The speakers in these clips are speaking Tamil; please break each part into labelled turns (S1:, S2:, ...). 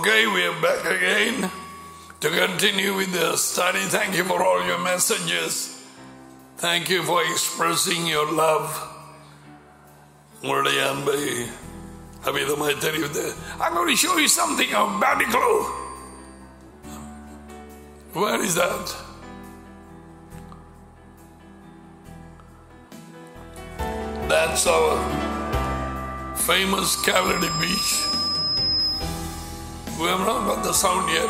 S1: Okay, we are back again to continue with the study. Thank you for all your messages. Thank you for expressing your love. உங்களுடைய அன்பை அமிதமாய் தெரிவித்து I'm going to show you something of Badiklo. Where is that? That's our famous Cavalier Beach. We have not got the sound yet.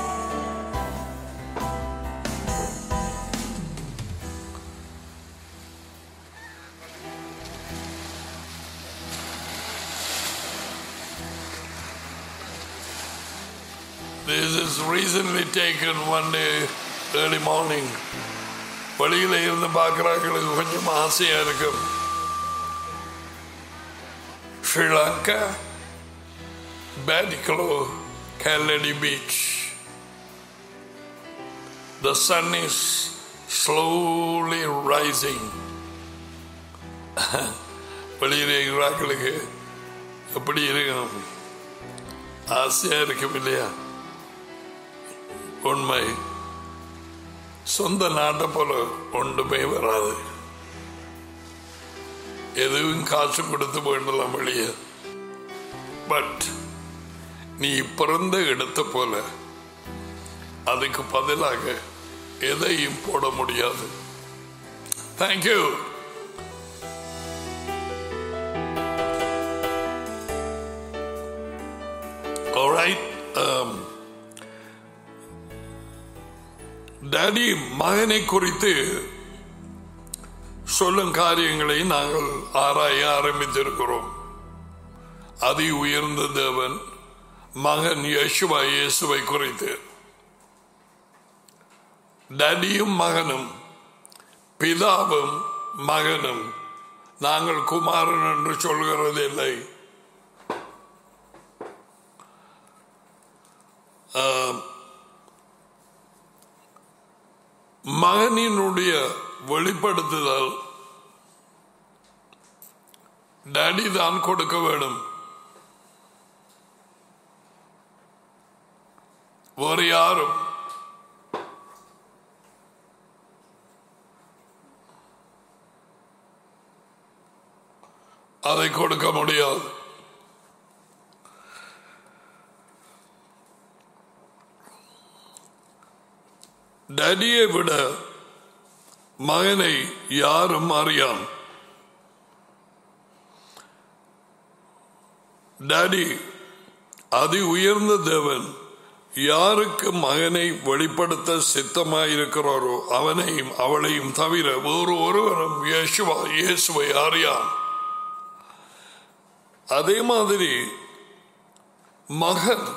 S1: This is recently taken one day early morning. வழியில் இருந்து பார்க்குறாங்களுக்கு கொஞ்சம் ஆசையா இருக்கும் Sri Lanka Badiklo, Kaledi Beach. The sun is slowly rising. வெளியில் இருக்கிறாங்களுக்கு எப்படி இருக்கும் ஆசையா இருக்கும் இல்லையா உண்மை சொந்த நாட்டை போல ஒன்றுமே வராது எதுவும் காசு கொடுத்து போயிடலாம் வெளியே பட் நீ பிறந்த இடத்தை போல அதுக்கு பதிலாக எதையும் போட முடியாது தேங்க்யூ டாடி மகனை குறித்து சொல்லும் காரியங்களை நாங்கள் ஆராய ஆரம்பித்திருக்கிறோம் அதி உயர்ந்த தேவன் மகன் யேசுவா இயேசுவை குறித்து டடியும் மகனும் பிதாவும் மகனும் நாங்கள் குமாரன் என்று சொல்கிறதில்லை மகனினுடைய வெளிப்படுத்துதல் டேடி தான் கொடுக்க வேண்டும் வேறு யாரும் அதை கொடுக்க முடியாது டடியை விட மகனை யாரும் அறியான் டாடி அதி உயர்ந்த தேவன் யாருக்கு மகனை வெளிப்படுத்த சித்தமாயிருக்கிறாரோ அவனையும் அவளையும் தவிர வேறு ஒருவரும் இயேசுவா இயேசுவை அறியான் அதே மாதிரி மகன்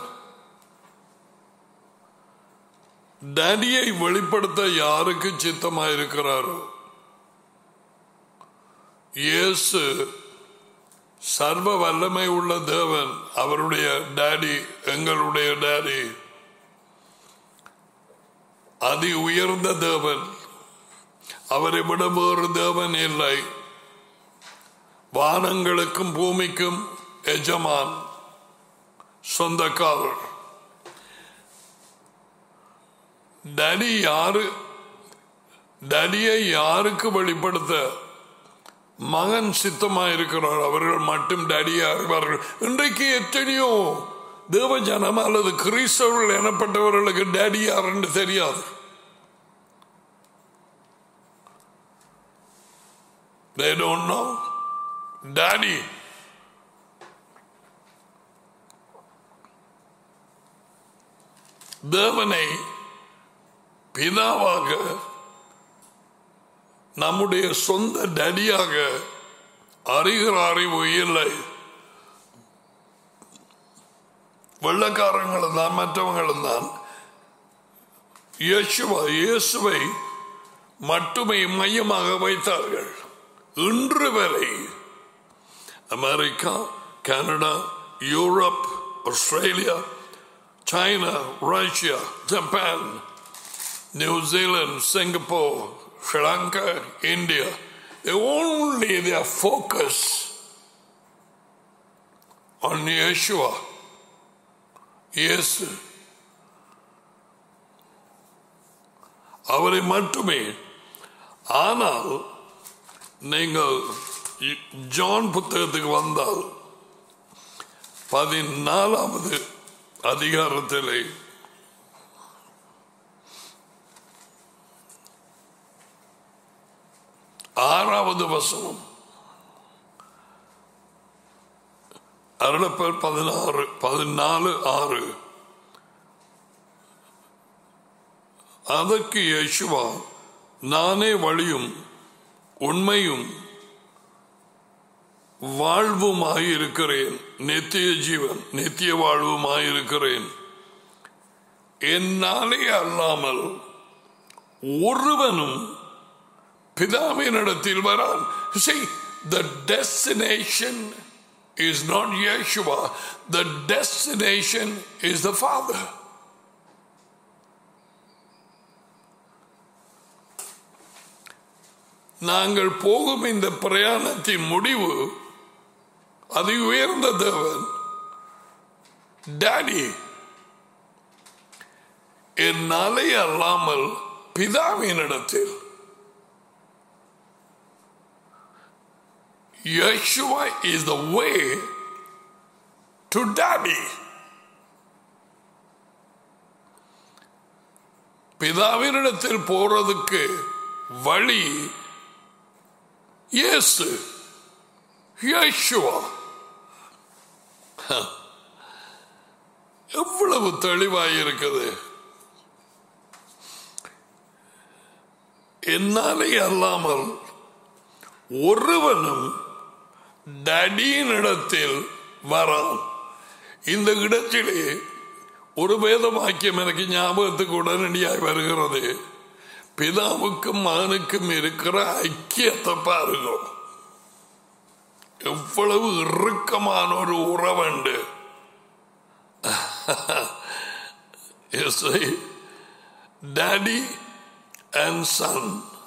S1: டேடியை வெளிப்படுத்த யாருக்கு சித்தமாயிருக்கிறாரோ இயேசு சர்வ வல்லமை உள்ள தேவன் அவருடைய டேடி எங்களுடைய டேடி அதி உயர்ந்த தேவன் அவரை விட வேறு தேவன் இல்லை வானங்களுக்கும் பூமிக்கும் எஜமான் சொந்தக்காரர் டடி யாரு டடியை யாருக்கு வெளிப்படுத்த மகன் சித்தமா இருக்கிறார் அவர்கள் மட்டும் டடியா அறிவார்கள் இன்றைக்கு எத்தனையோ தேவ ஜனம் அல்லது கிறிஸ்தவர்கள் எனப்பட்டவர்களுக்கு டேடி யார் என்று தெரியாது They don't know. Daddy. தேவனை பிதாவாக நம்முடைய சொந்த டடியாக அறிகிற அறிவு இல்லை வெள்ளக்காரங்களும் தான் மற்றவங்களும் தான் இயேசுவா இயேசுவை மட்டுமே மையமாக வைத்தார்கள் இன்று வரை America Canada Europe Australia China Russia Japan New Zealand, Singapore, Sri Lanka, India, they only their focus on Yeshua இயேசு அவரை மட்டுமே ஆனால் நீங்கள் இ- ஜான் புத்தகத்துக்கு வந்தால் பதினாலாவது அதிகாரத்திலே ஆறாவது வசனம் அருளப்பர் பதினாறு பதினாலு ஆறு அதற்கு யேசுவா நானே வழியும் உண்மையும் வாழ்வுமாயிருக்கிறேன் நித்திய ஜீவன் நித்திய வாழ்வுமாயிருக்கிறேன் என்னாலே அல்லாமல் ஒருவனும் பிதாவினிடத்தில் வரான் see the destination is not Yeshua the destination is the Father நாங்கள் போகும் இந்த பிரயாணத்தின் முடிவு அது உயர்ந்த தேவன் டாடி என்னாலே அல்லாமல் பிதாவினிடத்தில் Yeshua is the way to daddy. பிதாவினிடத்தில் போறதுக்கு வழி இயேசு யேசுவா எவ்வளவு தெளிவாய் இருக்குது என்னாலே அல்லாமல் ஒருவனும் டடியினிடத்தில் வரான் இந்த இடத்திலே ஒரு வேத வாக்கியம் எனக்கு ஞாபகத்துக்கு உடனடியாய் வருகிறது பிதாவுக்கும் மகனுக்கும் இருக்கிற ஐக்கியத்தை பாருங்க எவ்வளவு இறுக்கமான ஒரு உறவுண்டு டாடி அண்ட் சன்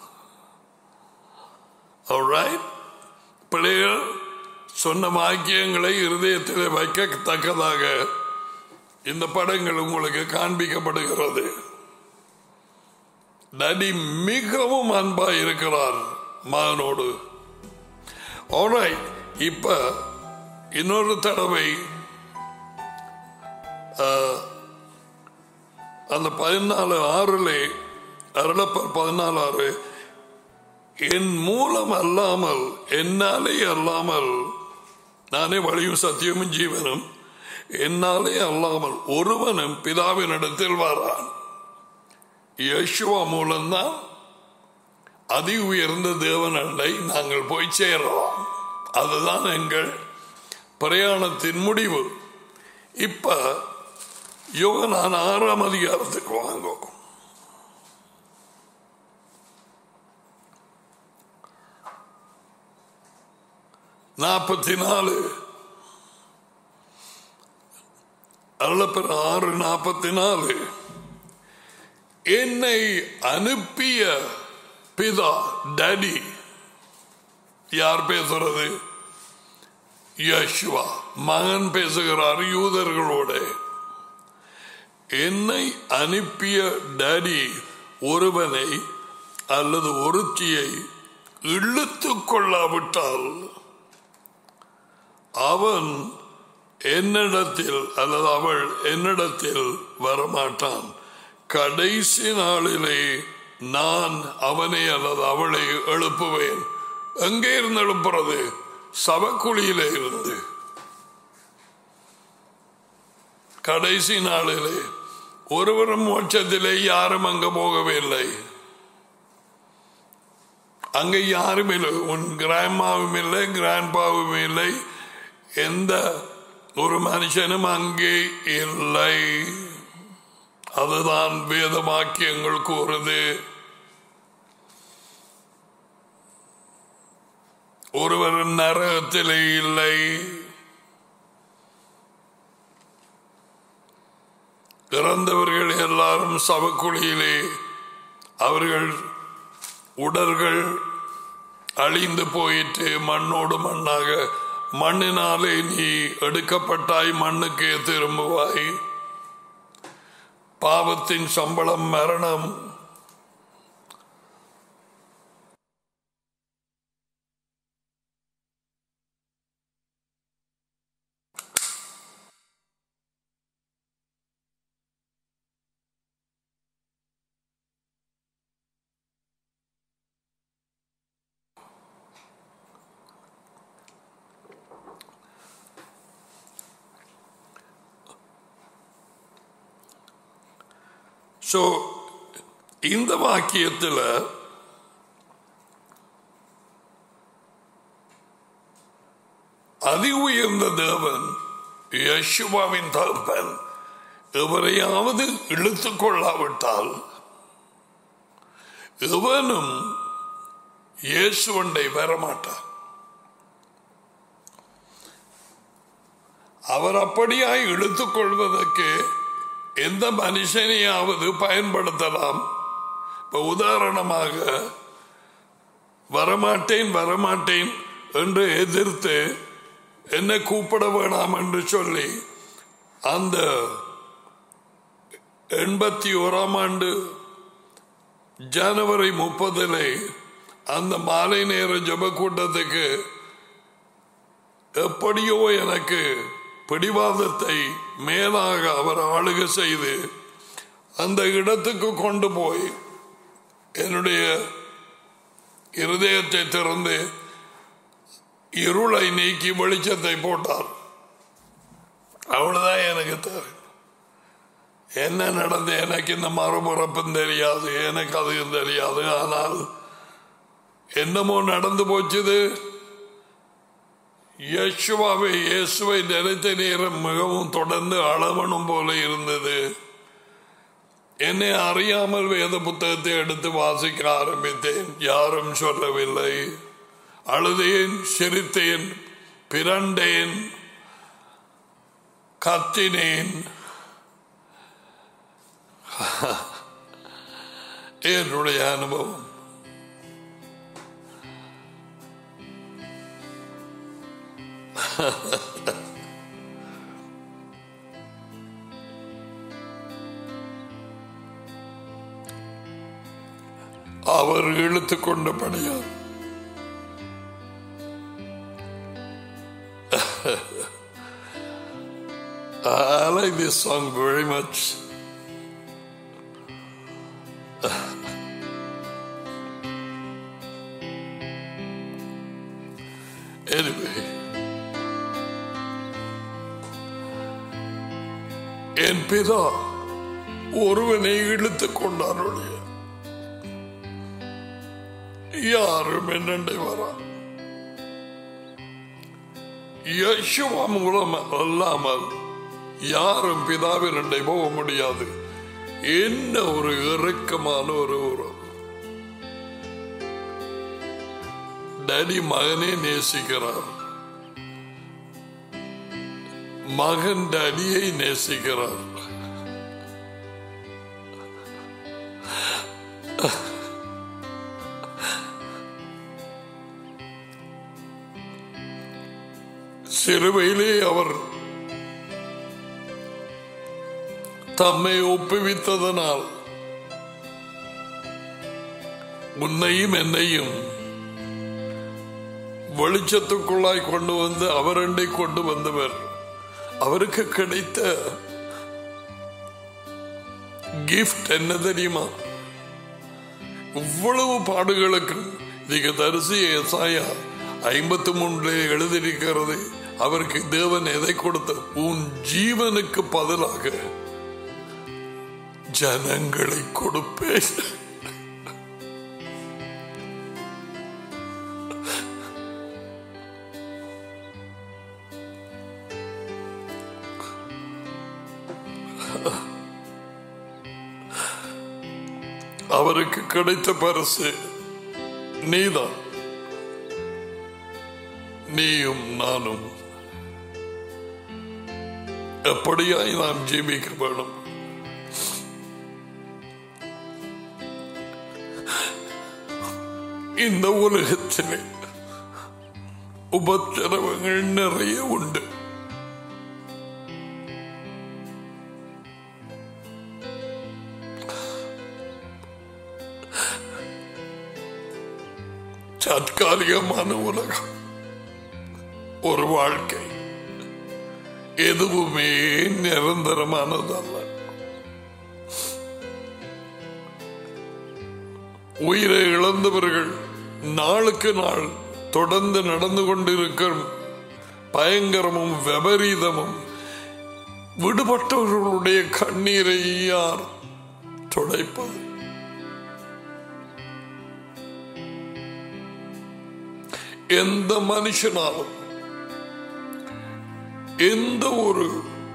S1: Alright? பிள்ளைகள் சொன்ன வாக்கியங்களை இருதயத்தில் வைக்கத்தக்கதாக இந்த படங்கள் உங்களுக்கு காண்பிக்கப்படுகிறது நடி மிகவும் அன்பா இருக்கிறார் மகனோடு Alright, இப்ப இன்னொரு தடவை அஹ், அந்த பதினாலு ஆறுலே அருளப்பர் பதினாலு ஆறு என் மூலம் அல்லாமல் என்னாலே அல்லாமல் நானே வழியும் சத்தியமும் ஜீவனும் என்னாலே அல்லாமல் ஒருவனும் பிதாவினிடத்தில் வரான் யேசுவா மூலம்தான் அதி உயர்ந்த தேவனண்டை நாங்கள் போய் சேரலாம் அதுதான் எங்கள் பிரயாணத்தின் முடிவு இப்ப யோகனான் ஆறாம் அதிகாரத்துக்கு வாங்கும் நாற்பத்தி நாலு அருளப்பெற ஆறு நாற்பத்தி நாலு என்னை அனுப்பிய பிதா டடி யார் பேசுறது யஷ்வா மகன் பேசுகிறார் யூதர்களோட என்னை அனுப்பிய டடி ஒருவனை அல்லது ஒருத்தியை இழுத்துக் கொள்ளாவிட்டால் அவன் என்னிடத்தில் அல்லது அவள் என்னிடத்தில் வரமாட்டான் கடைசி நாளிலே நான் அவனை அல்லது அவளை எழுப்புவேன் எங்கே இருந்து எழுப்புறது சபக்குழியிலே இருந்து கடைசி நாளிலே ஒருவரும் மோட்சத்திலே யாரும் அங்க போகவில்லை அங்க யாரும் இல்லை உன் கிராண்ட்மாவும் இல்லை கிராண்ட்பாவும் இல்லை எந்த ஒரு மனுஷனும் அங்கே இல்லை அதுதான் வேத வாக்கியங்கள் கூறுது ஒருவர் நரகத்திலே இல்லை இறந்தவர்கள் எல்லாரும் சவக்குழியிலே அவர்கள் உடல்கள் அழிந்து போயிட்டு மண்ணோடு மண்ணாக மண்ணினாலே நீ எடுக்கப்பட்டாய் மண்ணுக்கே திரும்புவாய் பாவத்தின் சம்பளம் மரணம் ஸோ இந்த வாக்கியத்தில் அதி உயர்ந்த தேவன் யசுவாவின் தகப்பன் எவரையாவது இழுத்துக் கொள்ளாவிட்டால் எவனும் இயேசுவண்டை வரமாட்டார் அவர் அப்படியாய் இழுத்துக் கொள்வதற்கு எந்த மனுஷனையாவது பயன்படுத்தலாம் இப்ப உதாரணமாக வரமாட்டேன் வரமாட்டேன் என்று எதிர்த்து என்ன கூப்பிட வேணாம் என்று சொல்லி அந்த எண்பத்தி ஓராம் ஆண்டு ஜனவரி முப்பதிலே அந்த மாலை நேர ஜப கூட்டத்துக்கு எப்படியோ எனக்கு பிடிவாதத்தை மேலாக அவர் ஆளுக செய்து அந்த இடத்துக்கு கொண்டு போய் என்னுடைய இருதயத்தை திறந்து இருளை நீக்கி வெளிச்சத்தை போட்டார் அவ்வளவுதான் எனக்கு தேவை என்ன நடந்து எனக்கு இந்த மறுபுறப்பும் தெரியாது எனக்கு அதுவும் தெரியாது ஆனால் என்னமோ நடந்து போச்சுது யேசுவாவை இயேசுவை நினைத்த நேரம் மிகவும் தொடர்ந்து அளவனும் போல இருந்தது என்னை அறியாமல் வேத புத்தகத்தை எடுத்து வாசிக்க ஆரம்பித்தேன் யாரும் சொல்லவில்லை அழுதேன் சிரித்தேன் பிறண்டேன் கத்தினேன் என்னுடைய அனுபவம் அவர் இழுத்து கொண்டபடியார் I like this song very much. anyway, என் பிதா ஒருவனை இழுத்துக் கொண்டார் ஒழிய யாரும் என்னண்டை வரா யசுவா மூலம் அல்லாமல் யாரும் பிதாவினண்டை போக முடியாது என்ன ஒரு இறுக்கமான ஒரு உறவு டேடி மகனே நேசிக்கிறார் மகன் டேடியை நேசிக்கிறார் சிறுவையிலே அவர் தம்மை ஒப்புவித்ததனால் உன்னையும் என்னையும் வெளிச்சத்துக்குள்ளாய் கொண்டு வந்து அவரண்டை கொண்டு வந்தவர் அவருக்கு கிடைத்த கிஃப்ட் என்ன தெரியுமா இவ்வளவு பாடுகளுக்கு நீங்க தரிசி ஏசாயா ஐம்பத்தி மூணுல எழுதியிருக்கிறது அவருக்கு தேவன் எதை கொடுத்த உன் ஜீவனுக்கு பதிலாக ஜனங்களை கொடுப்பேன் அவருக்கு கிடைத்த பரிசு நீதான் நீயும் நானும் எப்படியாய் நாம் ஜீவிக்க வேணும் இந்த உலகத்திலே உபத்திரவங்கள் நிறைய உண்டு தற்காலிகமான உலகம் ஒரு வாழ்க்கை எதுவுமே நிரந்தரமானதல்ல உயிரை இழந்தவர்கள் நாளுக்கு நாள் தொடர்ந்து நடந்து கொண்டிருக்கும் பயங்கரமும் விபரீதமும் விடுபட்டவர்களுடைய கண்ணீரை யார் துடைப்பது எந்த மனுஷனாலும் எந்த ஒரு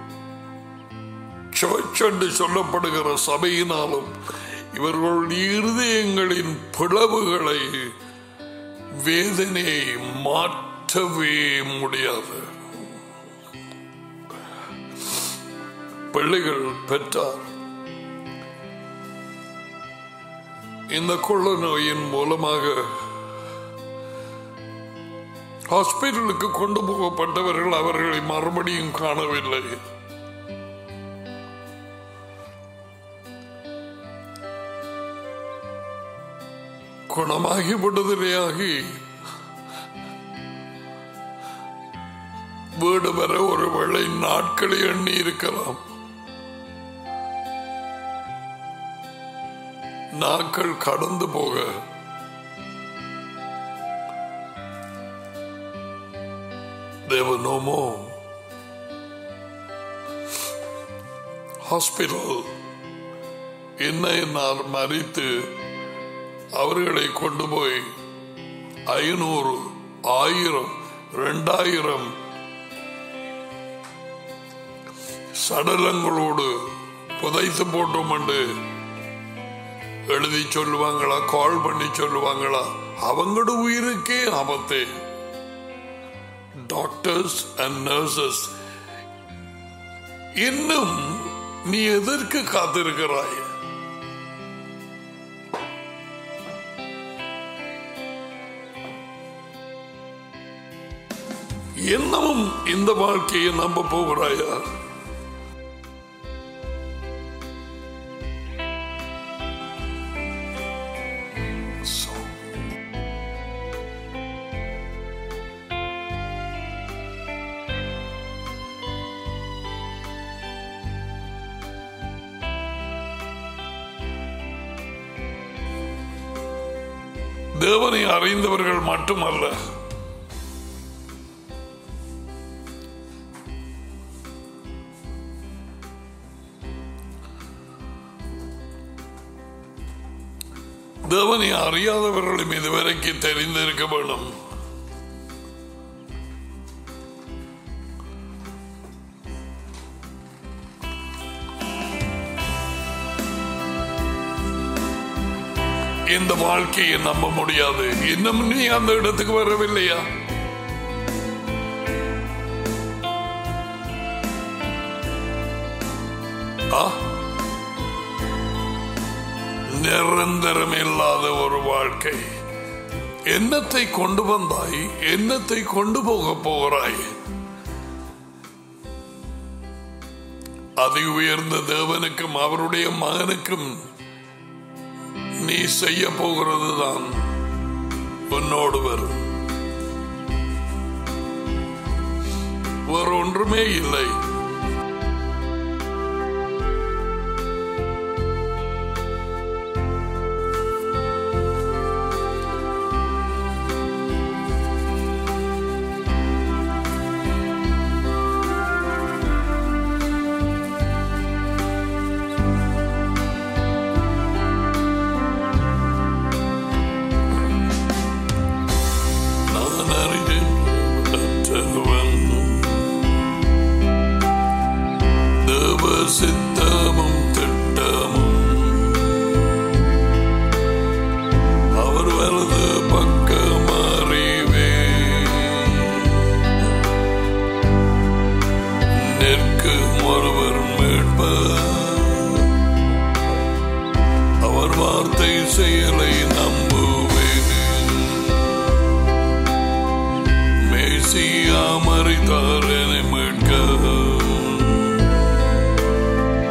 S1: சர்ச் என்று சொல்லப்படுகிற சபையினாலும் இவர்களுடைய இருதயங்களின் பிளவுகளை வேதனையை மாற்றவே முடியாது பிள்ளைகள் பெற்றார் இந்த கொள்ள நோயின் மூலமாக ஹாஸ்பிட்டலுக்கு கொண்டு போகப்பட்டவர்கள் அவர்களை மறுபடியும் காணவில்லை குணமாகி விடுதலையாகி வீடு வர ஒரு வேளை நாட்களை எண்ணி இருக்கலாம் நாட்கள் கடந்து போக There were no more. Hospital என்ன என்னால் மறித்து அவர்களை கொண்டு போய் ஐநூறு ஆயிரம் ரெண்டாயிரம் சடலங்களோடு புதைத்து போட்டோம் என்று எழுதி சொல்லுவாங்களா கால் பண்ணி சொல்லுவாங்களா அவங்களோட உயிருக்கே ஆபத்தே டாக்டர்ஸ் அண்ட் நர்சஸ் இன்னும் நீ எதற்கு காத்திருக்கிறாய் இன்னமும் இந்த வாழ்க்கையை நம்ப போகிறாயா So, தேவனை அறிந்தவர்கள் மட்டுமல்ல தேவனை அறியாதவர்களும் இதுவரைக்கும் தெரிந்திருக்க வேண்டும் இந்த வாழ்க்கையை நம்ப முடியாது இன்னும் நீ அந்த இடத்துக்கு வரவில்லையா ஆ நிரந்தரம் இல்லாத ஒரு வாழ்க்கை என்னத்தை கொண்டு வந்தாய் என்னத்தை கொண்டு போக போகிறாய் அதி உயர்ந்த தேவனுக்கும் அவருடைய மகனுக்கும் நீ செய்ய போகிறது தான் உன்னோடு வரும் வேறு ஒன்றுமே இல்லை நான் அறிவேன் அற்றவன். தேவ சித்தமும் திட்டமும் அவர் வலது பக்கம் அறிவேன் நிற்கும் ஒருவர் மீட்பர் அவர் வார்த்தை செயலை நம்புவேன் மேசியா மறித்தார் என்னை மீட்க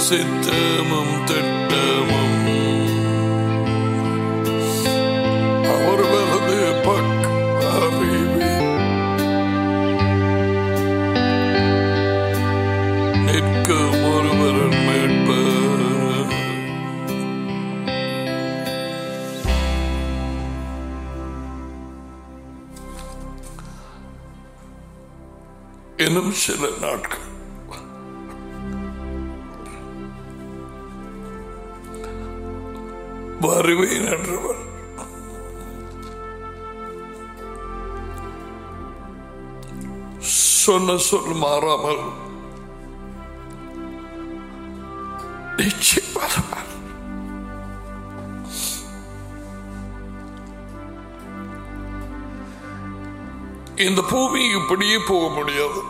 S1: சித்தமும் திட்டமும் அவர் வலது பக்க அறிவி நிற்கும் ஒருவரன் மீட்பர் இன்னும் சில நாட்கள் வருவேன் என்றவர் சொன்ன சொல் மாறாமல் நிச்சயம் வருவார் இந்த பூமி இப்படியே போக முடியாது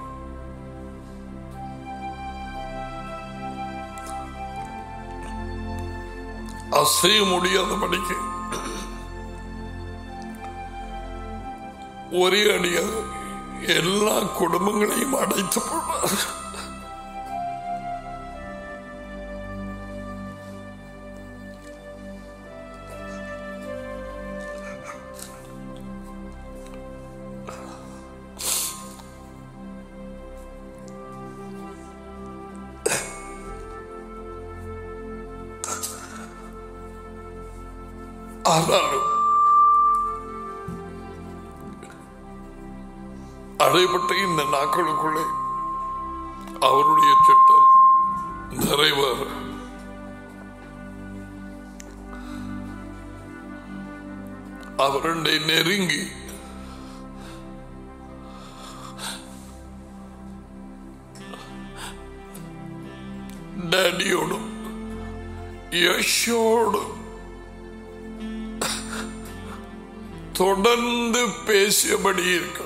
S1: அசைய முடியாதபடிக்கு ஒரே அடியாக எல்லா குடும்பங்களையும் அடைத்து போனார் ஆனாலும் அடைபட்ட இந்த நாட்களுக்குள்ளே அவருடைய திட்டம் நிறைவேற அவருடைய நெருங்கி ഡാഡിയോടും യശോടും தொடர்ந்து பேசியபடி இருக்க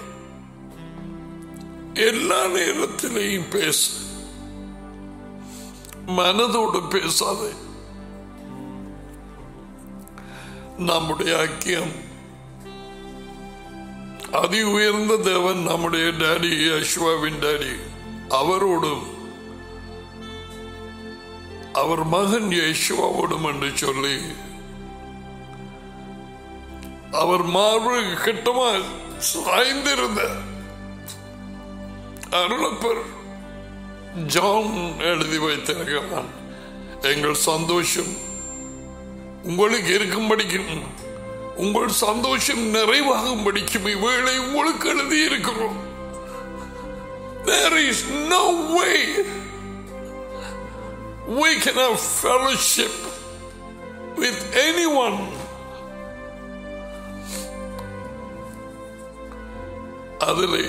S1: எல்லா நேரத்திலையும் பேச மனதோடு பேசாதே நம்முடைய ஐக்கியம் அதி உயர்ந்த தேவன் நம்முடைய டாடி அஸ்வாவின் டாடி அவரோடும் அவர் மகன் யேசுவாவோடும் என்று சொல்லி அவர் மார்பு கிட்டமா சாய்ந்திருந்த அருளப்பர் ஜான் எழுதி வைத்திருக்கிறான் எங்கள் சந்தோஷம் உங்களுக்கு இருக்கும்படிக்கும் உங்கள் சந்தோஷம் நிறைவாகும்படிக்கும் இவ்வேளை உங்களுக்கு எழுதி இருக்கிறோம் There is no way we can have fellowship with anyone அதிலே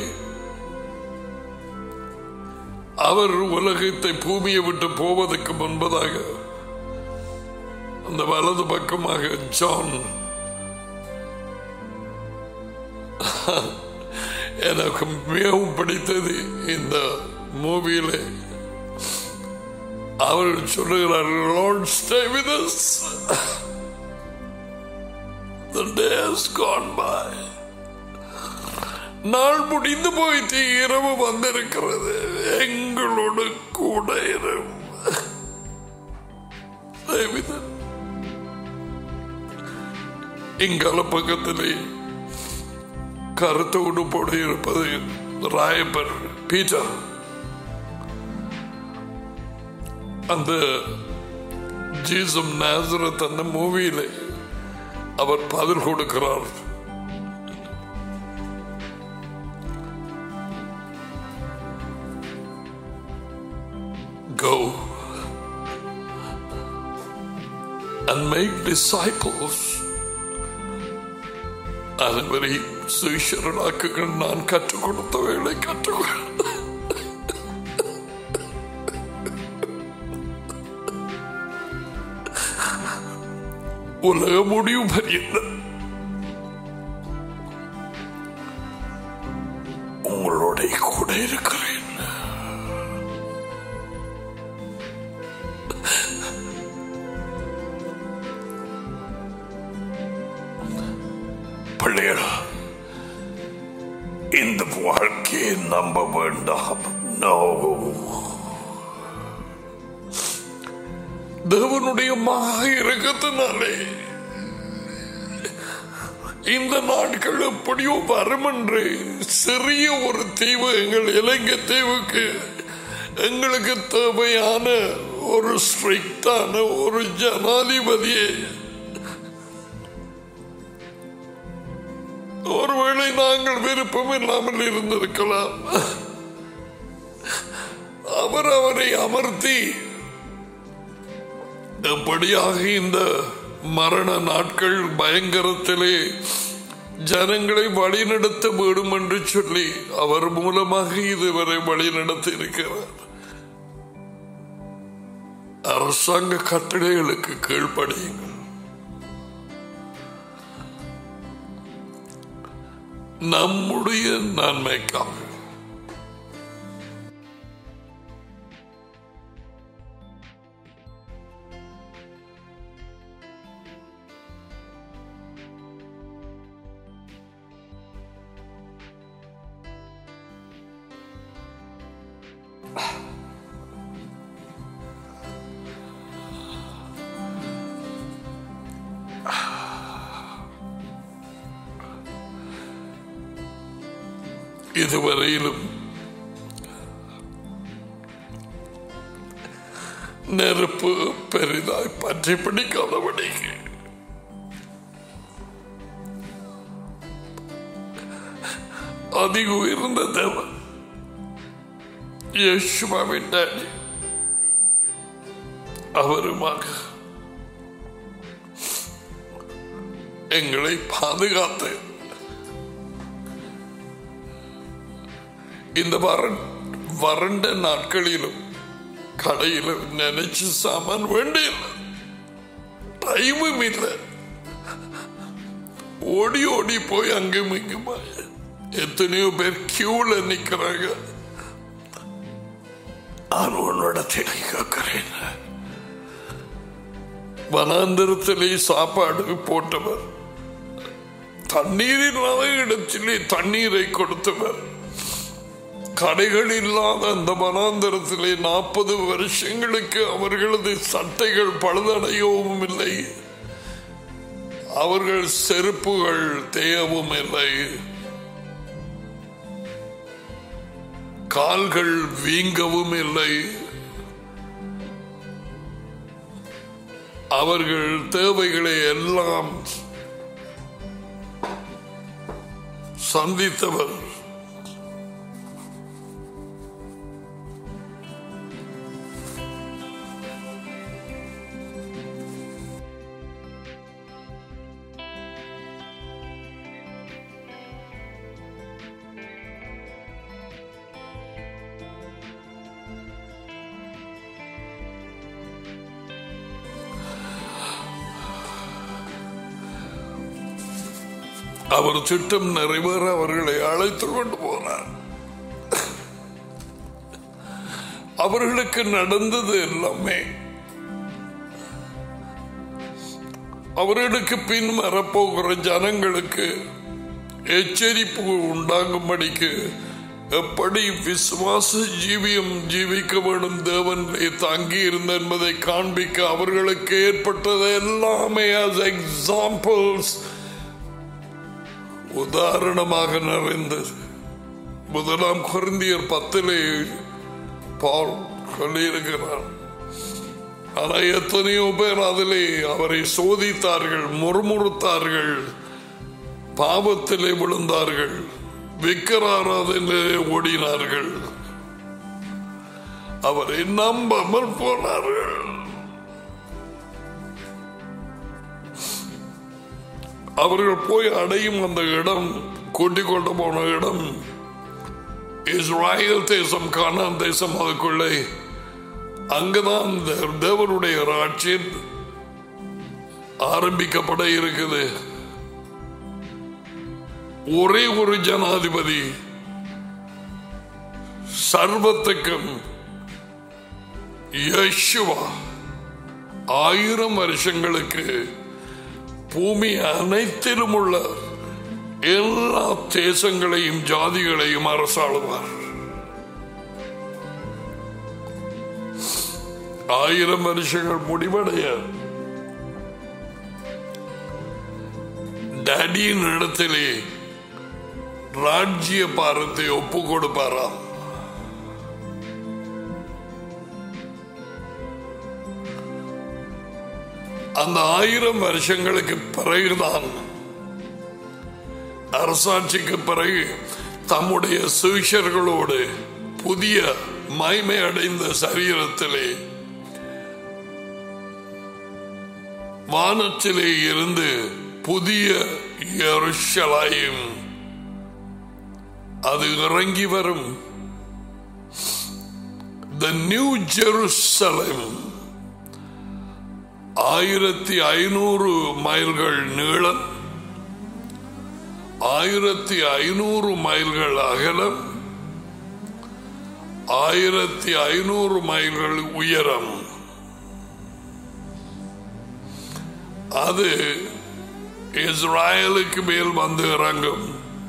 S1: அவர் உலகத்தை பூமியை விட்டு போவதற்கு முன்பதாக அந்த வலது பக்கமாக ஜான் எனக்கு மிகவும் பிடித்தது இந்த மூவியிலே அவர் சொல்லுகிறார் Lord stay with us the day has gone by நாள் முடிந்து போயிட்டு இரவு வந்திருக்கிறது எங்களோடு கூட இரவு இங்கால பக்கத்திலே கருத்து உடுப்போடு இருப்பது ராயப்பர் பீட்டர் அந்த ஜீசம் நேசரத் அந்த மூவியிலே அவர் பதில் கொடுக்கிறார் Go and make disciples. அனைவரையும் சுவிசரனாக்குகள் நான் கற்றுக் கொடுத்த வேலை கற்றுக் உலக முடிவு பரியந்த உங்களோட கூட இருக்கிறேன் பிள்ளைகளா இந்த வாழ்க்கையை நம்ப வேண்டாம் நோ தேவனுடைய மகா இறக்கத்தினாலே இந்த நாட்கள் எப்படியோ வரும் என்று சிறிய ஒரு தீவு எங்கள் இலங்கை தீவுக்கு எங்களுக்கு தேவையான ஒரு ஸ்ட்ரிக்டான ஒரு ஜனாதிபதியை ஒருவேளை நாங்கள் விருப்பம் இல்லாமல் இருந்திருக்கலாம் அவர் அவரை அமர்த்தி எப்படியாக இந்த மரண நாட்கள் பயங்கரத்திலே ஜனங்களை வழிநடத்த வேண்டும் என்று சொல்லி அவர் மூலமாக இதுவரை வழிநடத்தி இருக்கிறார் அரசாங்க கட்டளைகளுக்கு கீழ்ப்படியுங்கள் நம்முடைய நன்மைக்காக இதுவரையிலும் நெருப்பு பெரிதாய் பற்றி பிடிக்காதபடிக்கு அதிக உயர்ந்த தேவன் யேசுவாவின் டாடி அவருமாக எங்களை பாதுகாத்து இந்த வறண் வறண்ட நாட்களிலும் கடையிலும் நினைச்சு சாமான் வேண்டியில்லை டைமும் இல்லை ஓடி ஓடி போய் அங்கும் இங்குமா எத்தனையோ பேர் கியூல நிக்கிறாங்க நான் உன்னோட கேட்கிறேன் வனாந்திரத்திலே சாப்பாடு போட்டவர் தண்ணீர் இல்லாத இடத்திலே தண்ணீரை கொடுத்தவர் கடைகள் இல்லாத அந்த வனாந்தரத்திலே நாற்பது வருஷங்களுக்கு அவர்களது சட்டைகள் பழுதடையவும் இல்லை அவர்கள் செருப்புகள் தேயவும் இல்லை கால்கள் வீங்கவும் இல்லை அவர்கள் தேவைகளை எல்லாம் சந்தித்தவர் அவர் திட்டம் நிறைவேற அவர்களை அழைத்து கொண்டு போனார் அவர்களுக்கு நடந்தது எல்லாமே அவர்களுக்கு பின் வரப்போகிற ஜனங்களுக்கு எச்சரிப்பு உண்டாகும்படிக்கு எப்படி விசுவாச ஜீவியம் ஜீவிக்க வேண்டும் தேவனிலே தங்கி இருந்த என்பதை காண்பிக்க அவர்களுக்கு ஏற்பட்டது எல்லாமே as எக்ஸாம்பிள்ஸ் உதாரணமாக நிறைந்தது முதலாம் குருந்தியர் பத்திலே பால் சொல்லியிருக்கிறார் ஆனா எத்தனையோ பேர் அதிலே அவரை சோதித்தார்கள் முறுமுறுத்தார்கள் பாவத்திலே விழுந்தார்கள் விக்கிராராதனிலே ஓடினார்கள் அவரை நம்பாமல் போனார்கள் அவர்கள் போய் அடையும் அந்த இடம் கூட்டிக் கொண்டு போன இடம் இஸ்ராயல் தேசம் கானான் தேசம் அதுக்குள்ளே அங்குதான் தே- தேவனுடைய ராட்சியம் ஆரம்பிக்கப்பட இருக்குது ஒரே ஒரு ஜனாதிபதி சர்வத்துக்கும் யேசுவா ஆயிரம் வருஷங்களுக்கு பூமி அனைத்திலும் உள்ள எல்லா தேசங்களையும் ஜாதிகளையும் அரசாளுவார் ஆயிரம் வருஷங்கள் முடிவடைய டேடியின் இடத்திலே ராஜ்ய பாரத்தை ஒப்பு கொடுப்பாராம் அந்த ஆயிரம் வருஷங்களுக்கு பிறகுதான் அரசாட்சிக்கு பிறகு தம்முடைய சுவிஷர்களோடு புதிய மைமை அடைந்த சரீரத்திலே வானத்திலே இருந்து புதிய எருஷலாயும் அது இறங்கி வரும் த நியூ ஜெருசலம் ஆயிரத்தி ஐநூறு மைல்கள் நீளம் ஆயிரத்தி ஐநூறு மைல்கள் அகலம் ஆயிரத்தி ஐநூறு மைல்கள் உயரம் அது இஸ்ராயலுக்கு மேல் வந்து இறங்கும்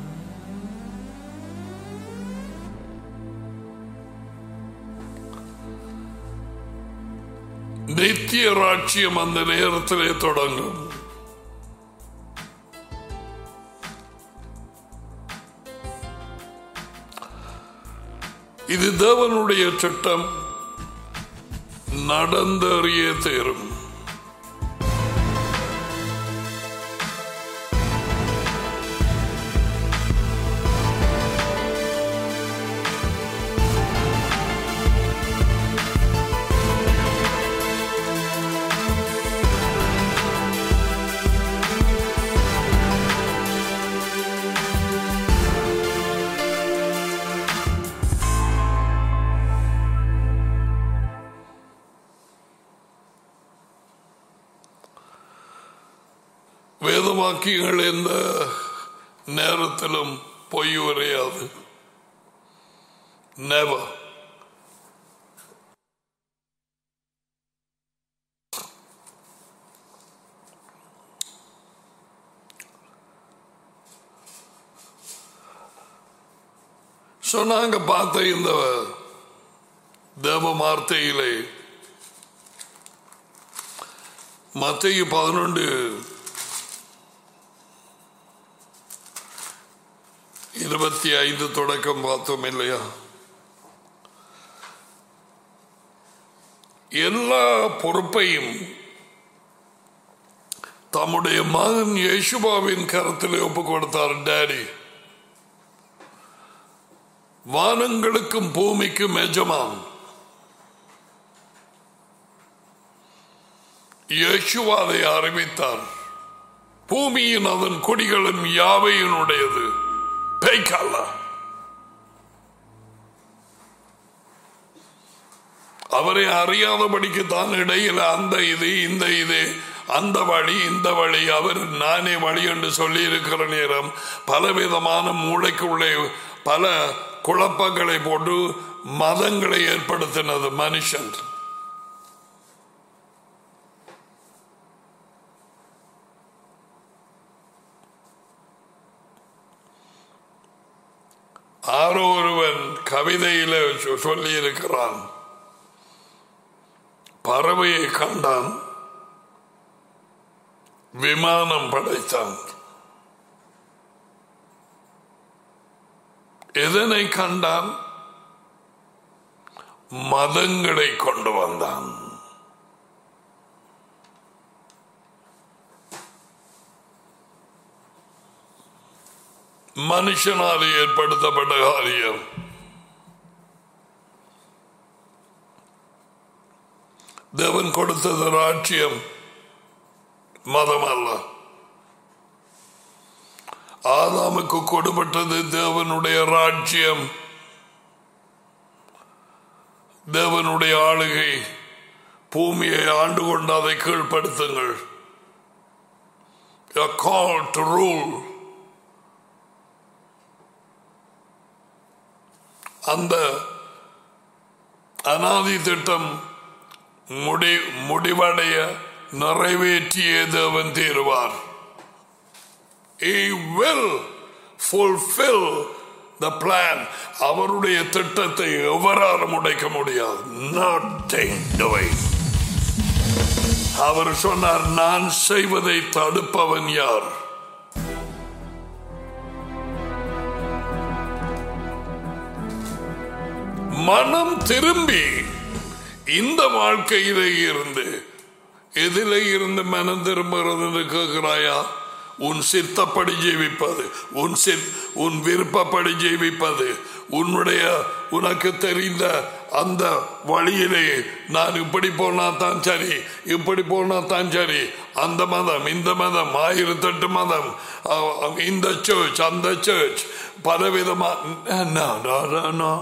S1: நித்திய ராட்சியம் அந்த நேரத்திலே தொடங்கும் இது தேவனுடைய சட்டம் நடந்தறிய தேரும் வேதவாக்கியங்கள் எந்த நேரத்திலும் பொய் உரையாது never So, நாங்க பார்த்த இந்த தேவ வார்த்தையிலே மத்திய பதினொன்று இருபத்தி ஐந்து தொடக்கம் பார்த்தோம் இல்லையா எல்லா பொறுப்பையும் தம்முடைய மகன் யேசுபாவின் கரத்தில் ஒப்பு கொடுத்தார் டேடி வானங்களுக்கும் பூமிக்கும் எஜமான் யேசுவாதை அறிவித்தார் பூமியின் அதன் கொடிகளும் யாவையினுடையது பேய்க்கால அவரை அறியாதபடிக்கு தான் இடையில அந்த இது இந்த இது அந்த வழி இந்த வழி அவர் நானே வழி என்று சொல்லி இருக்கிற நேரம் பலவிதமான மூளைக்குள்ளே பல குழப்பங்களை போட்டு மதங்களை ஏற்படுத்தினது மனுஷன் ஆரோ ஒருவன் கவிதையில சொல்லி இருக்கிறான் பறவையை கண்டான் விமானம் படைத்தான் எதனை கண்டான் மதங்களை கொண்டு வந்தான் மனுஷனால் ஏற்படுத்தப்பட்ட காரியம் தேவன் கொடுத்தது ராட்சியம் மதம் அல்ல ஆதாமுக்கு கொடுப்பட்டது தேவனுடைய ராஜ்யம் தேவனுடைய ஆளுகை பூமியை ஆண்டு கொண்டு அதை கீழ்ப்படுத்துங்கள் A call to rule அந்த அனாதி திட்டம் முடி முடிவடைய நிறைவேற்றிய தேவன் தீருவார் He will fulfill the plan அவருடைய திட்டத்தை எவராலும் உடைக்க முடியாது not doing அவர் சொன்னார் நான் செய்வதை தடுப்பவன் யார் மனம் திரும்பி இந்த வாழ்க்கையிலே இருந்து எதிலே இருந்து மனம் திரும்புகிறது என்று கேட்கிறாயா உன் சித்தப்படி ஜீவிப்பது உன் சித் உன் விருப்பப்படி ஜீவிப்பது உன்னுடைய உனக்கு தெரிந்த அந்த வழியிலே நான் இப்படி போனா தான் சரி இப்படி போனா தான் சரி அந்த மதம் இந்த மதம் ஆயிரத்தெட்டு மதம் அஹ், அஹ், இந்த சர்ச் அந்த சர்ச் பலவிதமா no, no, no, no.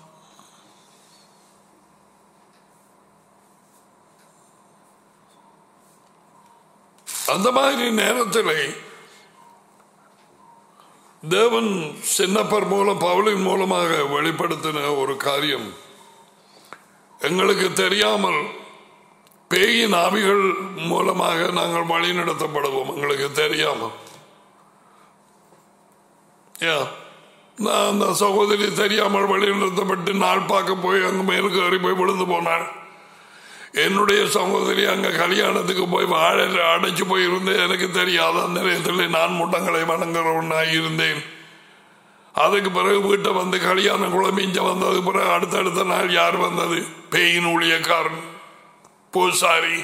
S1: அந்த மாதிரி நேரத்தில் தேவன் சின்னப்பர் மூலம் பவுலின் மூலமாக வெளிப்படுத்தின ஒரு காரியம் எங்களுக்கு தெரியாமல் பேயின் ஆவிகள் மூலமாக நாங்கள் வழி நடத்தப்படுவோம் எங்களுக்கு தெரியாமல் யா நான் அந்த சகோதரி தெரியாமல் வழி நடத்தப்பட்டு நாள் பார்க்க போய் அங்கே மேலுக்கு ஏறி போய் விழுந்து போனாள் என்னுடைய சகோதரி அங்க கல்யாணத்துக்கு போய் வாழ அடைச்சு போயிருந்தேன் எனக்கு தெரியாத அந்த நேரத்தில் நான் முட்டங்களை வணங்குறவனாய் இருந்தேன் அதுக்கு பிறகு வீட்டை வந்து கல்யாணம் குழம்பிஞ்ச வந்தது பிறகு அடுத்தடுத்த நாள் யார் வந்தது பேயின் ஊழியக்காரன் பூசாரி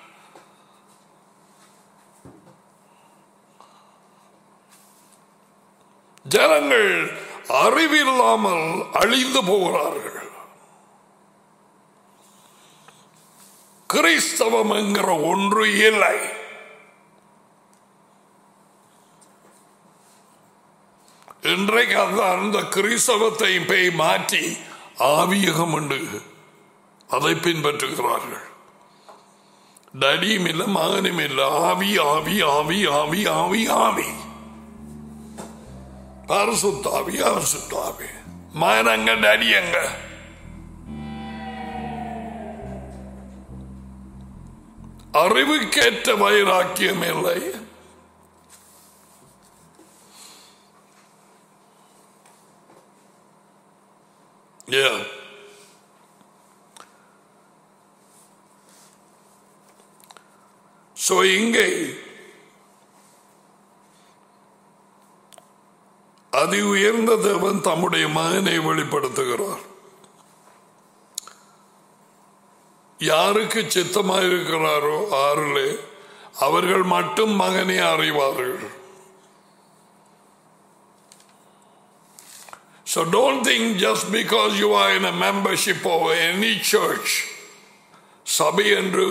S1: ஜனங்கள் அறிவில்லாமல் அழிந்து போகிறார்கள் கிறிஸ்தவம் என்கிற ஒன்று இல்லை இன்றைக்கு அதான் அந்த கிறிஸ்தவத்தை போய் மாற்றி ஆவியகம் உண்டு அதை பின்பற்றுகிறார்கள் டடியும் இல்லை மகனும் இல்லை ஆவி ஆவி ஆவி ஆவி ஆவி ஆவி பரிசுத்தாவி அரசுத்தாவி மகனங்க டடி எங்க அறிவுக்கேற்ற வைராக்கியம் இல்லை Yeah. So இங்கே அதி உயர்ந்த தேவன் தம்முடைய மகனை வெளிப்படுத்துகிறார் யாருக்கு சித்தமாயிருக்கிறாரோ ஆறிலே அவர்கள் மட்டும் மகனை அறிவார்கள் So don't think just because you are in a membership of any church, சபை என்று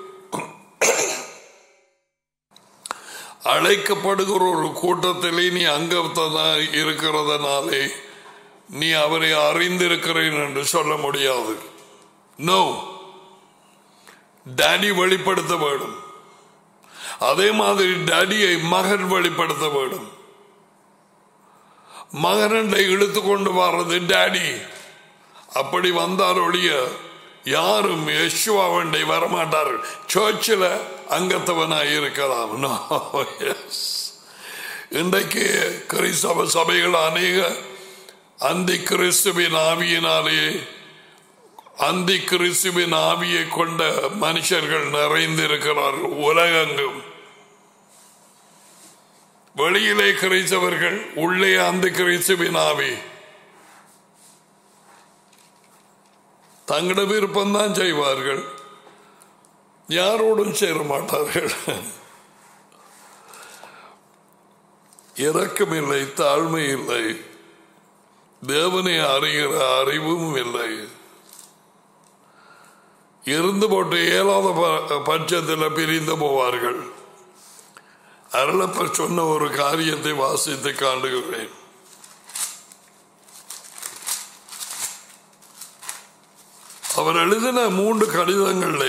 S1: அழைக்கப்படுகிற ஒரு கூட்டத்திலே நீ அங்கத்தனா இருக்கிறதுனாலே நீ அவரை அறிந்திருக்கிறேன் என்று சொல்ல முடியாது நோ டாடி வெளிப்படுத்த வேண்டும் அதே மாதிரி டாடியை மகன் வெளிப்படுத்த வேண்டும் மகனண்டை இழுத்து கொண்டு வர்றது டாடி அப்படி வந்தார் ஒழிய யாரும் யசுவாவண்டை வரமாட்டார்கள் சர்ச்சில் அங்கத்தவனாய் இருக்கலாம் No, yes. இன்றைக்கு கிறிஸ்தவ சபைகள் அநேக அந்தி கிறிஸ்துவின் ஆவியினாலே அந்தி கிறிஸ்துவின் ஆவியை கொண்ட மனுஷர்கள் நிறைந்திருக்கிறார்கள் உலகெங்கும் வெளியிலே கிறிஸ்தவர்கள் உள்ளே அந்த கிறிஸ்துவின் ஆவி தங்களோட விருப்பம்தான் செய்வார்கள் யாரோடும் சேர மாட்டார்கள் இரக்கம் இல்லை தாழ்மை இல்லை தேவனை அறிகிற அறிவும் இல்லை இருந்து போட்டு இயலாத ப- பட்சத்தில் பிரிந்து போவார்கள் அருளப்பர் சொன்ன ஒரு காரியத்தை வாசித்து காண்டுகிறேன் அவர் எழுதின மூன்று கடிதங்களை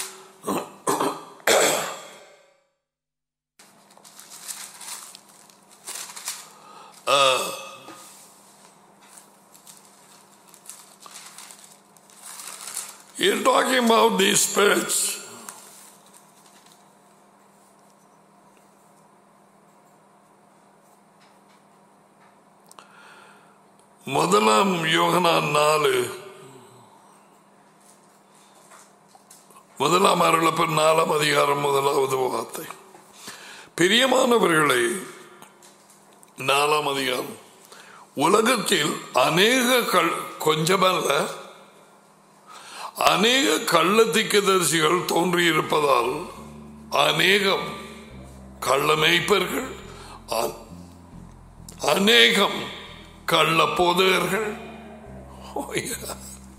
S1: You're talking about these spirits. முதலாம் யோகனான் நாலு முதலாம் அருளப்ப நாலாம் அதிகாரம் முதலாவது வார்த்தை பிரியமானவர்களை நாலாம் அதிகாரம் உலகத்தில் அநேக கல் கொஞ்சமல்ல அநேக கள்ள திக்கதரிசிகள் தோன்றியிருப்பதால் அநேகம் கள்ள மேய்ப்பர்கள் அ- அநேகம் கள்ள போதகர்கள் Oh, yeah.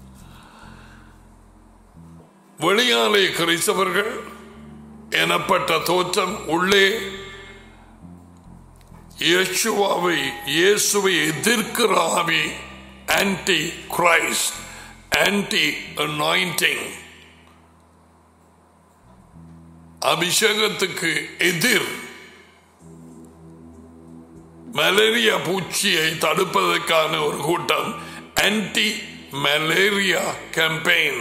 S1: வெளியாலே கிறிஸ்தவர்கள் எனப்பட்ட தோற்றம் உள்ளே இயேசுவாவை இயேசுவை எதிர்க்கிற ஆவி ஆன்டி கிரைஸ்ட் ஆன்டி அனாயிண்டிங் அபிஷேகத்துக்கு எதிர் மலேரியா பூச்சியை தடுப்பதற்கான ஒரு கூட்டம் ஆன்டி மலேரியா கேம்பெயின்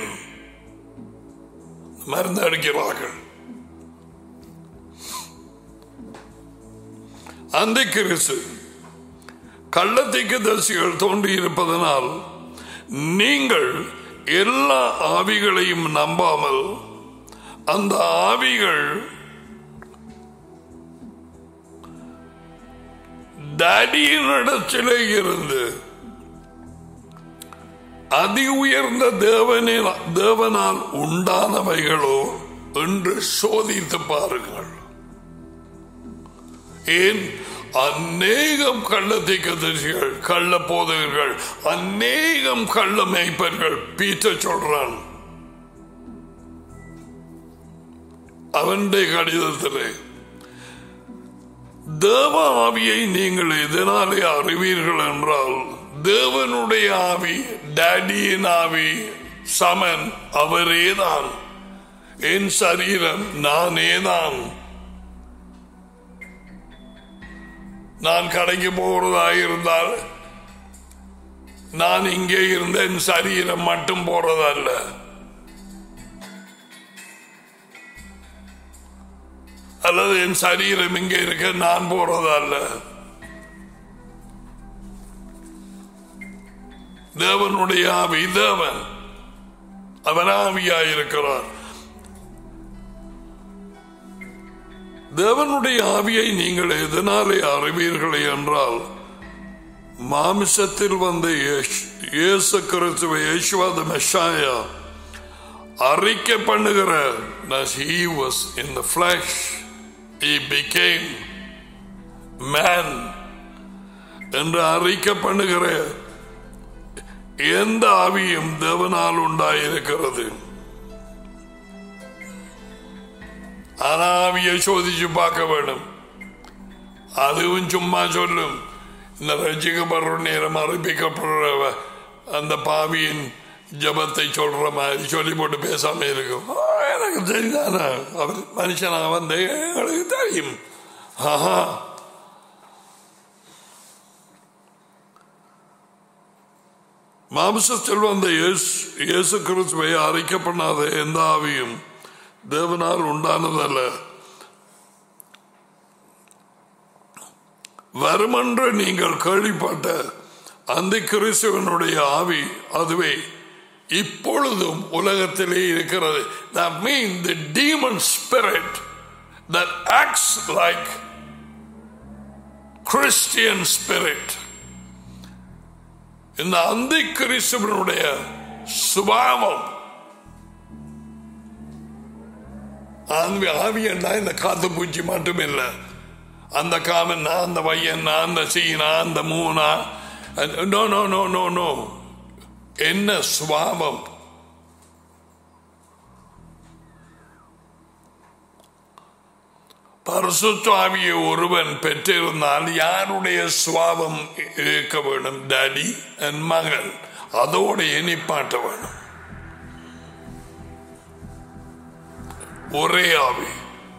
S1: மருந்து அடிக்கிறார்கள் அந்த கிறிஸ்து கள்ளத்திற்கு தரிசிகள் தோன்றியிருப்பதனால் நீங்கள் எல்லா ஆவிகளையும் நம்பாமல் அந்த ஆவிகள் தடியினிடத்திலே இருந்து அதி உயர்ந்த தேவனின் தேவனால் உண்டானவைகளோ என்று சோதித்து பாருங்கள் ஏன் அநேகம் கள்ள தீக்கதரிசிகள் கள்ள போதகர்கள் அநேகம் கள்ள மேய்ப்பர்கள் பீட்ட சொல்றான் அவனுடைய கடிதத்திலே தேவ ஆவியை நீங்கள் எதனாலே அறிவீர்கள் என்றால் தேவனுடைய ஆவி டேடியின் ஆவி சமன் அவரேதான் என் சரீரம் நானேதான் நான் கடைக்கு போறதா இருந்தால் நான் இங்கே இருந்த என் சரீரம் மட்டும் போறதல்ல அல்லது என் சரீரம் இங்கே இருக்க நான் போறதல்ல தேவனுடைய ஆவி தேவன் அவன் ஆவியாயிருக்கிறான் தேவனுடைய ஆவியை நீங்கள் எதனாலே அறிவீர்கள் என்றால் மாமிசத்தில் வந்த இயேசு- இயேசு கிறிஸ்துவ யேசுவாத மெஷாயா அறிக்கை பண்ணுகிற that he was in the flesh he became man என்று அறிக்கை பண்ணுகிற எந்த ஆவியும் தேவனால் உண்டாயிருக்கிறது ஆனா ஆவியை சோதிச்சு பார்க்க வேண்டும் அதுவும் சும்மா சொல்லும் இந்த ரசிக்கப்படுற நேரம் அறிவிக்கப்படுற அந்த பாவியின் ஜபத்தை சொல்ற மாதிரி சொல்லி போட்டு பேசாம இருக்கும் ஆ, எனக்கு தெரியுதானே அவர் மனுஷனா வந்து எங்களுக்கு தெரியும் ஆஹா மாம்சத்தில் வந்த இயேசு- இயேசு கிறிஸ்துவை அரைக்கப்படாத எந்த ஆவியும் தேவனால் உண்டானதல்ல வருமென்று நீங்கள் கேள்விப்பட்ட அந்த கிறிஸ்துவனுடைய ஆவி அதுவே இப்பொழுதும் உலகத்திலே இருக்கிறது that mean the demon spirit that acts like Christian spirit இந்த அந்த கிறிஸ்துவனுடைய சுபாவம் ஆவி ஆவி என்ன இந்த காத்து பூச்சி மட்டும் இல்லை அந்த காமன் அந்த பையன் அந்த சீனா அந்த மூனா no no no no no என்ன சுபாவம் பரிசுத்தாவியை ஒருவன் பெற்றிருந்தால் யாருடைய சுவாபம் இருக்க வேண்டும் டாடி என் மகன் அதோடு எண்ணிப்பாட்ட வேணும் ஒரே ஆவி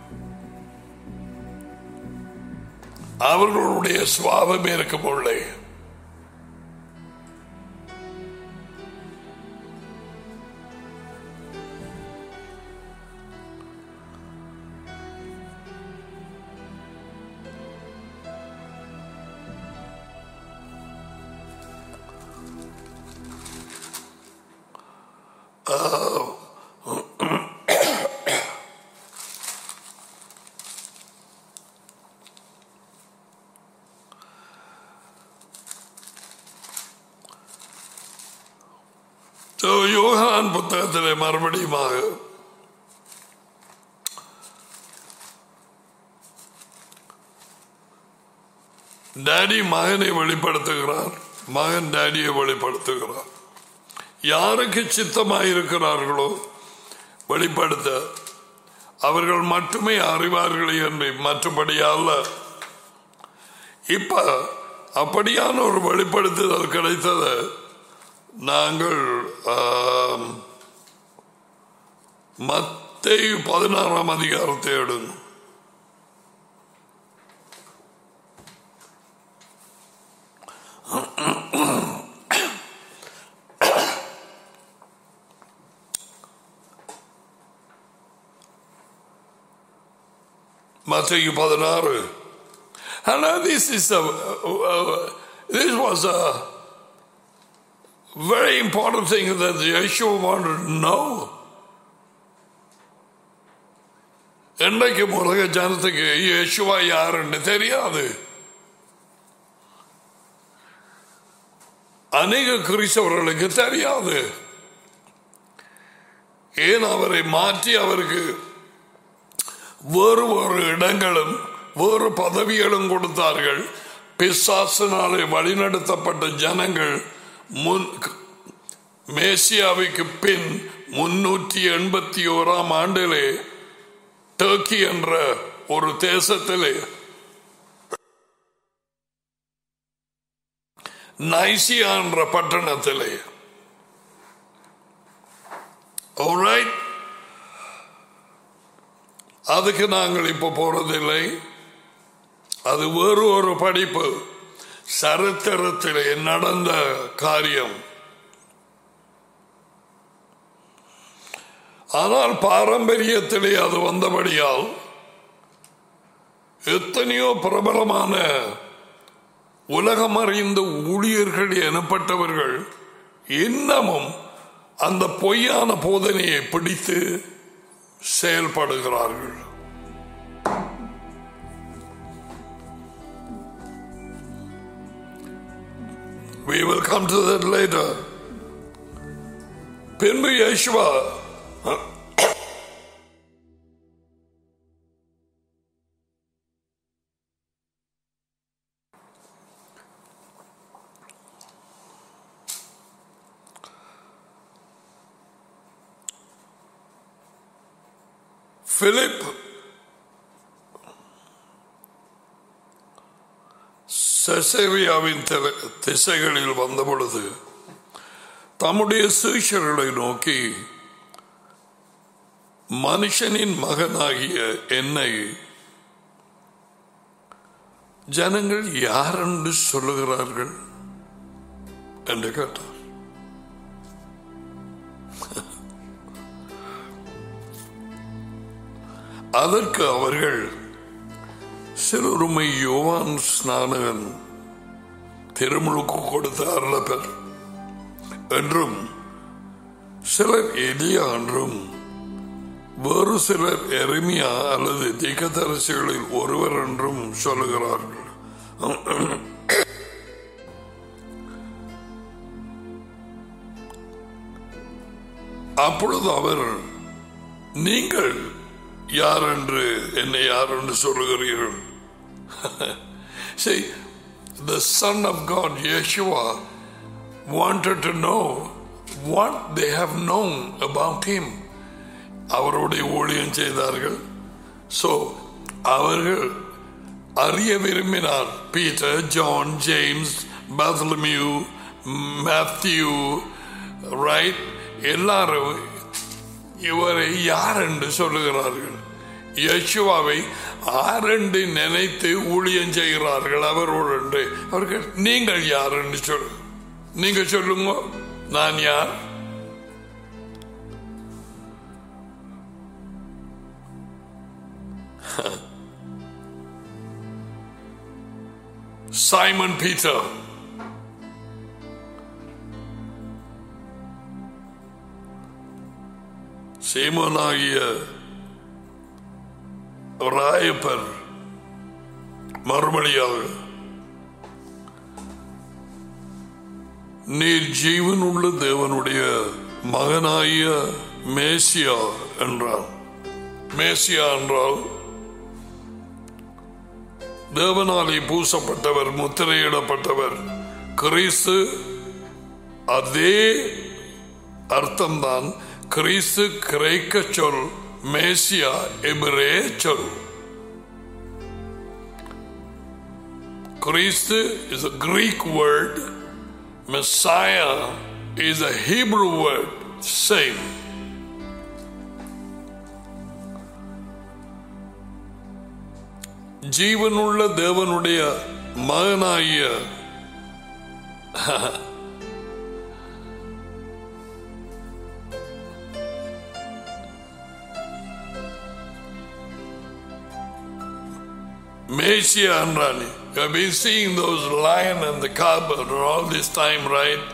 S1: அவர்களுடைய சுவாபம் இருக்கும் உள்ளே So, யோகனான் புத்தகத்திலே மறுபடியுமாக டாடி மகனை வெளிப்படுத்துகிறார் மகன் டாடியை வெளிப்படுத்துகிறார் யாருக்கு சித்தமாயிருக்கிறார்களோ வெளிப்படுத்த அவர்கள் மட்டுமே அறிவார்கள் என்று மற்றபடி அல்ல இப்ப அப்படியான ஒரு வெளிப்படுத்துதல் கிடைத்தது நாங்கள் ஆம், மத்தேயு பதினாறாம் அதிகாரத்தை எடுங்க மத்திய பதினாறு And now this is a, uh, this was a very important thing that Yeshua wanted to know. என்றைக்கும் உலக ஜனத்துக்கு இயேசுவா யாருன்னு தெரியாது அநேக கிறிஸ்தவர்களுக்கு தெரியாது ஏன் அவரை மாற்றி அவருக்கு வேறு வேறு இடங்களும் வேறு பதவிகளும் கொடுத்தார்கள் பிசாசினாலே வழிநடத்தப்பட்ட ஜனங்கள் முன் மேசியாவுக்கு பின் முன்னூற்றி எண்பத்தி ஓராம் ஆண்டிலே டர்க்கி என்ற ஒரு தேசத்திலே நைசியா என்ற பட்டணத்திலே Alright? அதுக்கு நாங்கள் இப்ப போறதில்லை அது வேறு ஒரு படிப்பு சரித்திரத்திலே நடந்த காரியம் ஆனால் பாரம்பரியத்திலே அது வந்தபடியால் எத்தனையோ பிரபலமான உலகம் அறிந்த ஊழியர்கள் எனப்பட்டவர்கள் இன்னமும் அந்த பொய்யான போதனையை பிடித்து செயல்படுகிறார்கள் We will come to that later. பின்பு யேசுவா பிலிப் செசேரியாவின் தில- திசைகளில் வந்த பொழுது தம்முடைய சீஷர்களை நோக்கி மனுஷனின் மகனாகிய என்னை ஜனங்கள் யார் என்று சொல்லுகிறார்கள் என்று கேட்டார் அதற்கு அவர்கள் சிலருமை யோவான் ஸ்நானகன் திருமுழுக்கு கொடுத்த அருளப்பர் என்றும் சிலர் எலியா என்றும் வேறு சிலர் எருமியா அல்லது தீக்கதரிசிகளில் ஒருவர் என்றும் சொல்லுகிறார்கள் அப்பொழுது அவர் நீங்கள் யார் என்று என்னை யார் என்று சொல்லுகிறீர்கள் See, the Son of God, Yeshua, wanted to know what they have known about him. அவருடைய ஊழியம் செய்தார்கள் ஸோ அவர்கள் அறிய விரும்பினார் Peter John James Bartholomew Matthew right எல்லாரும் இவரை யார் என்று சொல்லுகிறார்கள் யேசுவாவை ஆரெண்டு நினைத்து ஊழியம் செய்கிறார்கள் அவரோடு என்று அவர்கள் நீங்கள் யார் என்று சொல்லு நீங்க சொல்லுங்க நான் யார் சைமன் பீட்டர் சீமனாகிய ராயப்பர் மறுபடியாக நீர் ஜீவன் உள்ள தேவனுடைய மகனாகிய மேசியா என்றார் மேசியா என்றால் தேவனாலே பூசப்பட்டவர் முத்திரையிடப்பட்டவர் கிறிஸ்து அதே அர்த்தம்தான் கிறிஸ்து கிரேக்க சொல் மேசியா எபிரே சொல் கிறிஸ்து is a Greek word Messiah is a Hebrew word same ஜீவனுள்ள தேவனுடைய மகனாகிய Messiah என்றானே You have been seeing those lion and the carbon all this time, right?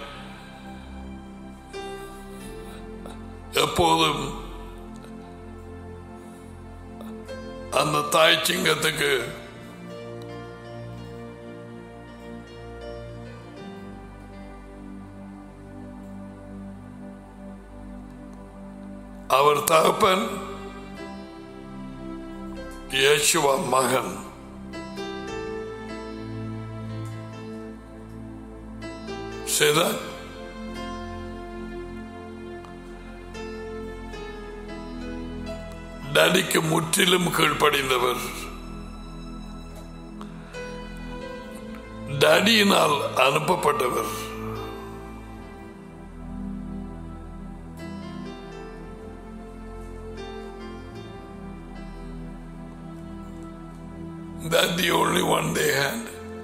S1: எப்போதும் அந்த தாய் சிங்கத்துக்கு அவர் தகப்பன் இயேசுவா மகன் Say that. டடிக்கு முற்றிலும் கீழ்ப்படிந்தவர் டடியினால் அனுப்பப்பட்டவர் That the only one they had.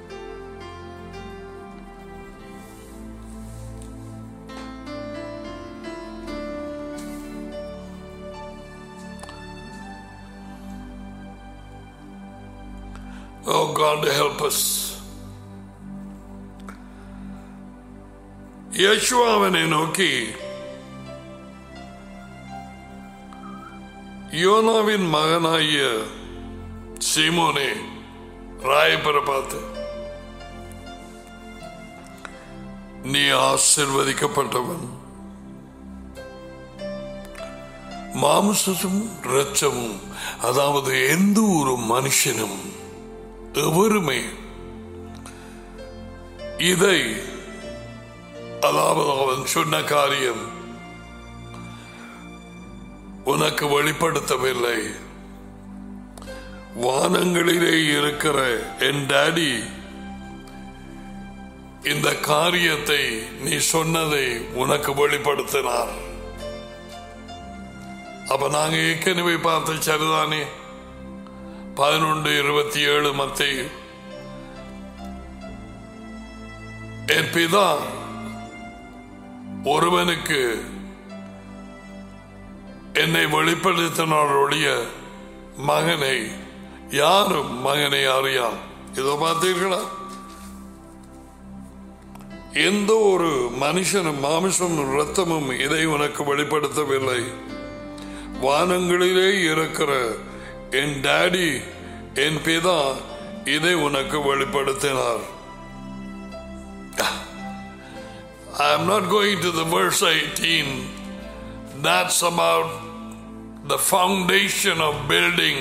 S1: Oh God, help us. யேசுவாவனை நோக்கி யோனாவின் மகனாகிய சீமோனே ராயப்பரை பார்த்து நீ ஆசிர்வதிக்கப்பட்டவன் மாம்சமும் இரத்தமும் அதாவது எந்த ஒரு மனுஷனும் எவருமே இதை அதாவது அவன் சொன்ன காரியம் உனக்கு வெளிப்படுத்தவில்லை வானங்களிலே இருக்கிற என் டாடி இந்த காரியத்தை நீ சொன்னதை உனக்கு வெளிப்படுத்தினார் அப்ப நாங்க ஏற்கனவே பார்த்த சரிதானே பதினொன்று இருபத்தி ஏழு மத்திய என் பிதா ஒருவனுக்கு என்னை வெளிப்படுத்தினருடைய மகனை யாரும் மகனை அறியான் இதோ பார்த்தீர்களா எந்த ஒரு மனுஷனும் மாமிசம் ரத்தமும் இதை உனக்கு வெளிப்படுத்தவில்லை வானங்களிலே இருக்கிற என் டாடி என் பிதா இதை உனக்கு வெளிப்படுத்தினார் I am not going to the verse 18. That's about the foundation of building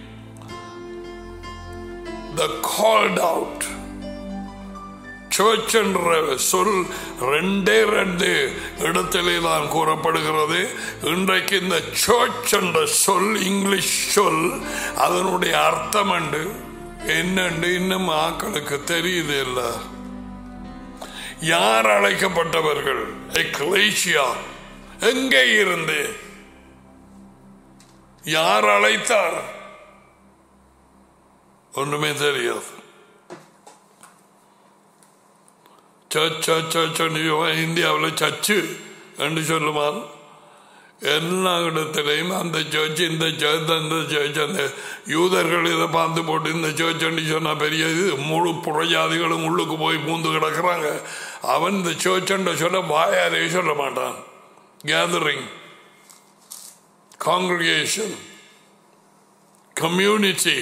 S1: the called out. Church என்ற சொல் ரெண்டே ரெண்டு இடத்திலே தான் கூறப்படுகிறது இன்றைக்கு இந்த சர்ச் என்ற சொல் இங்கிலீஷ் சொல் அதனுடைய அர்த்தம் உண்டு என்னண்டு இன்னும் ஆக்களுக்கு தெரியுது இல்லை யார் அழைக்கப்பட்டவர்கள் எக்லேசியா எங்கே இருந்து யார் அழைத்தார் ஒன்றுமே தெரியாது இந்தியாவில் சச்சு என்று சொல்லுவான் எல்லா இடத்திலையும் அந்த சர்ச் இந்த சர்ச் அந்த சர்ச் அந்த யூதர்கள் இதை பார்த்து போட்டு இந்த சர்ச் சொன்னா பெரிய இது முழு புறஜாதிகளும் உள்ளுக்கு போய் பூந்து கிடக்குறாங்க அவன் இந்த சர்ச் சொல்ல வாயாலே சொல்ல மாட்டான் கேதரிங் காங்கிரிகேஷன் கம்யூனிட்டி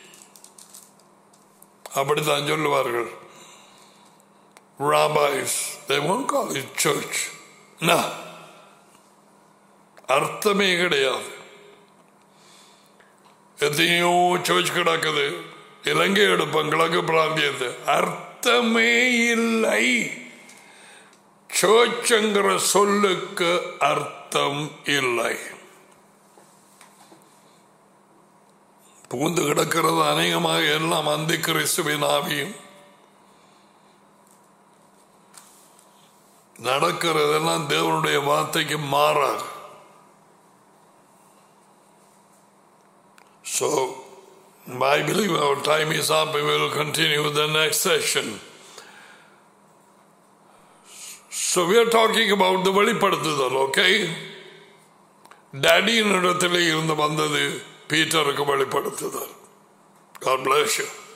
S1: அப்படித்தான் சொல்லுவார்கள் rabbis, they won't call it church. No. அர்த்தமே கிடையாது எத்தனையோ சர்ச் கிடக்குது இலங்கை எடுப்போம் கிழக்கு பிராந்தியத்து அர்த்தமே இல்லை சர்ச்ங்கிற சொல்லுக்கு அர்த்தம் இல்லை பூந்து கிடக்கிறது அநேகமாக எல்லாம் அந்த கிறிஸ்துவின் ஆவியும் நடக்கிறதெல்லாம் தேவனுடைய வார்த்தைக்கு மாறாது So, I believe our time is up. We will continue with the next session. So, we are talking about the வெளிப்படுத்துதல் okay? டேடியின் இடத்துல இருந்து வந்தது பீட்டருக்கு வெளிப்படுத்துதல் God bless you.